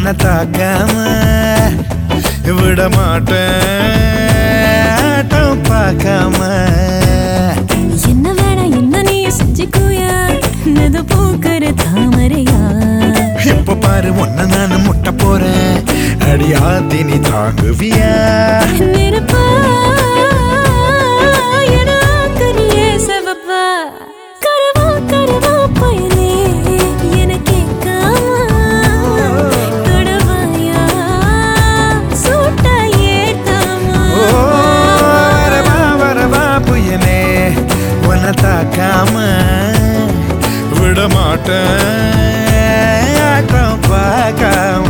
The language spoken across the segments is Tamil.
உன்னை தாக்காம விட மாட்டேன் ஆட்டம் பார்க்காம என்ன வேணா என்ன நீ செஞ்சுக்கோயா நது பூக்கிற தாமரையா இப்ப பாரு உன்னை நான் முட்ட போறேன் அடியாத்தி நீ தாங்குவியா நெருப்பா எனக்கரியே செவப்பா கரவா கரவா பயலே எனக்கே தொடவாயா சூட்டா ஏத்தாமா ஓ வரவா வரவா புயலே உன்னை தாக்காம விட மாட்டேன் ஆட்டம் பார்க்காம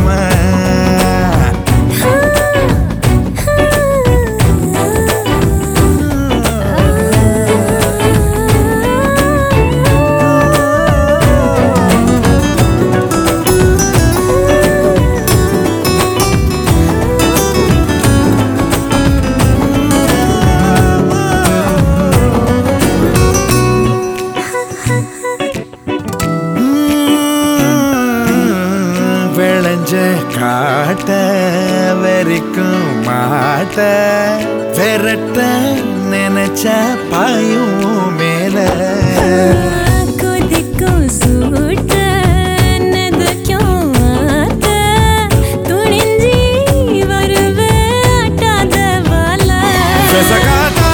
உம், விளைஞ்ச காட்ட வெறிக்கும் மாட்ட விரட்ட நினைச்ச பாயும் மேல கொதிக்கும் சூட்ட நெதுக்கும் ஆத்த துணிஞ்சி வருவேன் ஆட்டாத வாழ விசகாதா,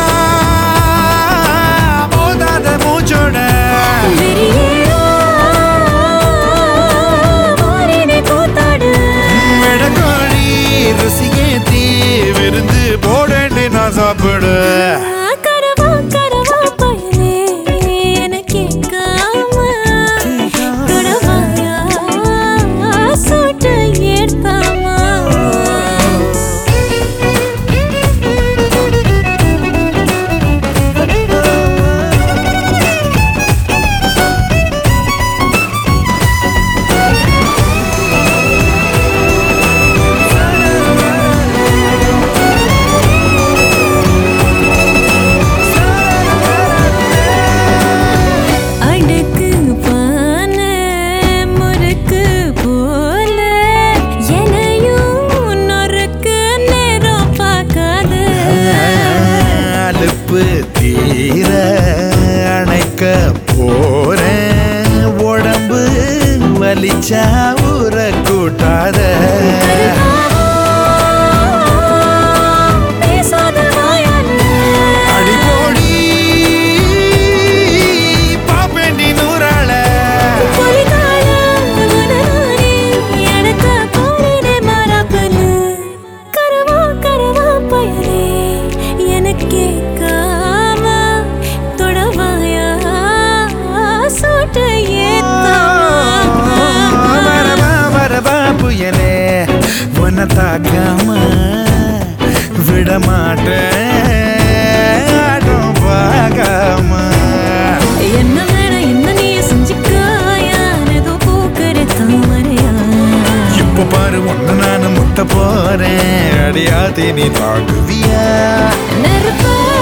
மோதாத மூச்சோட விடக்கோழி ருசியேத்தி விருந்து போடேண்டி நான் சாப்பிடு அடுக்கு பான முறுக்கு போல எனையும் நொறுக்கு நேரம் பார்க்காத அலுப்பு தீர அணைக்க போறேன் உடம்பு வலிச்சா ஊற கூட்டாத பேசாத வாயால அடிப்போடி பாப்பேண்டி நூறாள பொலிகால உனதானே எனக்கு போரினே மாறாப்பனு கரவா கரவா பயலே எனக்கே காம தொடவாயா சூட்டு வரவா வரவா புயலே உன்னை தாக்காம விட மாட்டேன் ஆட்டம் பார்க்காம என்ன வேணா என்ன நீ செஞ்சுக்காயா ஏதோ பூக்கிற தாமரையா இப்ப பாரு ஒண்ணு நானு முட்ட போறேன் அடியாத்தி நீ தாக்குவியா நெருப்பா